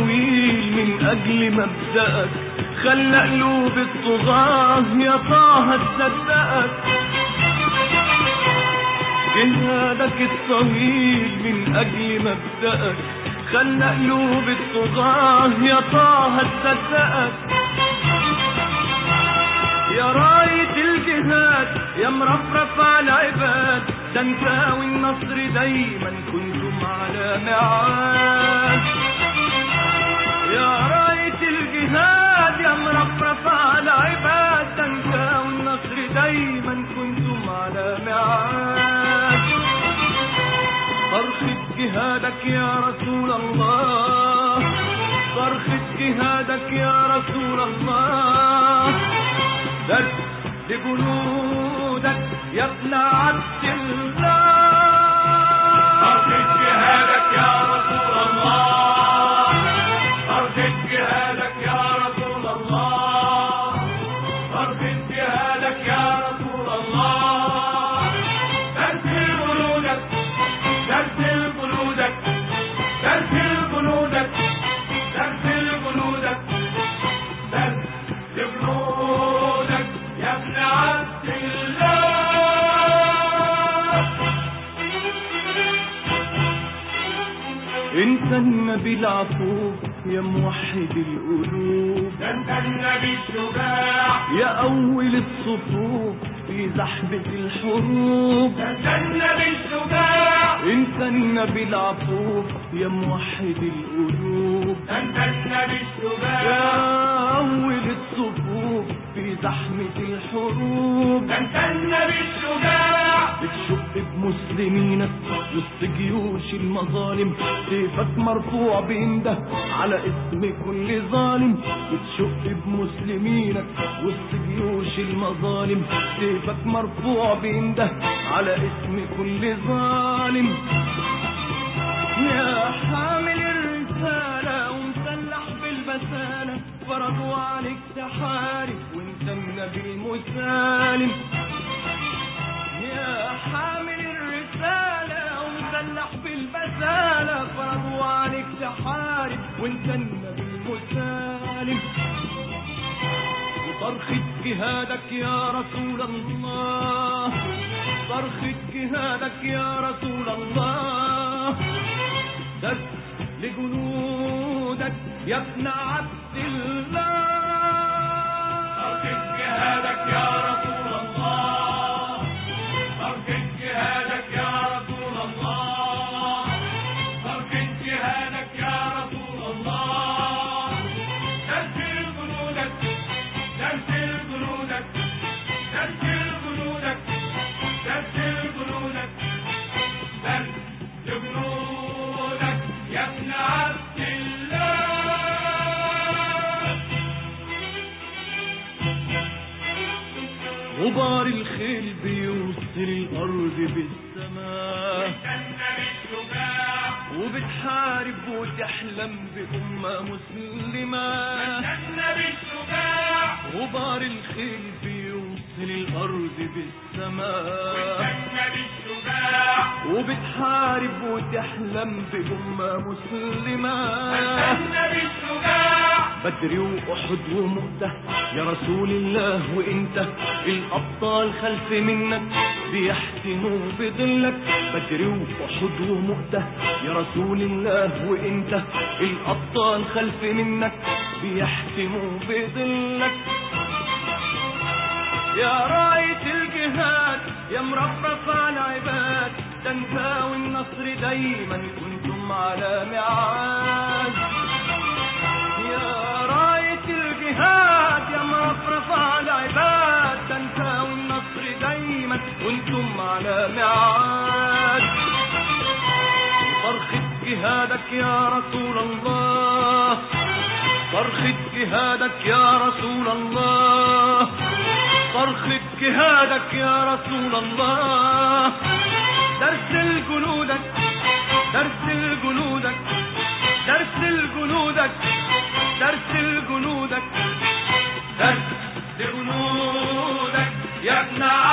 الطويل من أجل مبدأك خلى قلوب الطغاة يا طه تصدقك جهادك الطويل من أجل مبدأك خلى قلوب الطغاة يا طه تصدقك يا راية الجهاد يا مرفرف على العباد ده انت والنصر دايما كنتم على معاد يا راية الجهاد يا مرفرف على العباد ده انت والنصر دايما كنتم على معاد صرخة جهادك يا رسول الله صرخة جهادك يا رسول الله درس لجنودك يا ابن عبد الله أرجد جهادك يا رسول الله أرجد جهادك يا رسول الله أرجد جهادك يا رسول الله ترسل جنودك ترسل جنودك ترسل جنودك ترسل جنودك ترسل جنودك يا ابن عبد الله انت النبي العفو يا موحد القلوب ده انت النبي الشجاع يا اول الصفوف في زحمة الحروب ده انت النبي الشجاع انت النبي العفو يا موحد القلوب ده انت النبي الشجاع يا اول الصفوف في زحمة الحروب ده انت النبي الشجاع بتشق بمسلمينك وسط جيوش المظالم سيفك مرفوع بينده على اسم كل ظالم بتشق بمسلمينك وسط جيوش المظالم سيفك مرفوع بينده على اسم كل ظالم يا حامل الرسالة ومسلح بالبسالة فرضوا عليك تحارب وانت النبي المسالم يا حامل الرسالة ومسلح بالبسالة فرضوا عليك تحارب وانت النبي المسالم وصرخة جهادك يا رسول الله صرخة جهادك يا رسول الله دس لجنودك يا ابن عبد الله أرجد جهادك يا رسول الله أرجد جهادك يا رسول الله أرجد جهادك يا رسول الله ترسل جنودك ترسل جنودك ترسل جنودك ترسل جنودك ترسل جنودك يا ابن عبد الله غبار الخيل بيوصل الأرض بالسماء النبي الشجاع وبتحارب وتحلم بأمة مسلمة النبي الشجاع غبار الخيل بيوصل الأرض بالسماء النبي الشجاع وبتحارب وتحلم بأمة مسلمة النبي الشجاع بدر وأحد ومؤتة يا رسول الله وإنت الأبطال خلف منك بيحتموا بظلك بدر وأحد ومؤتة يا رسول الله وإنت الأبطال خلف منك بيحتموا بظلك يا راية الجهاد يا مرفرف على العباد ده انت والنصر دايما كنتم على معاد يا راية الجهاد يا مرفرف على العباد ده انت والنصر دايما كنتم على معاد صرخة جهادك يا رسول الله صرخة جهادك يا رسول الله صرخة جهادك يا رسول الله درس جنودك درس جنودك درس جنودك درس جنودك درس جنودك يا ابن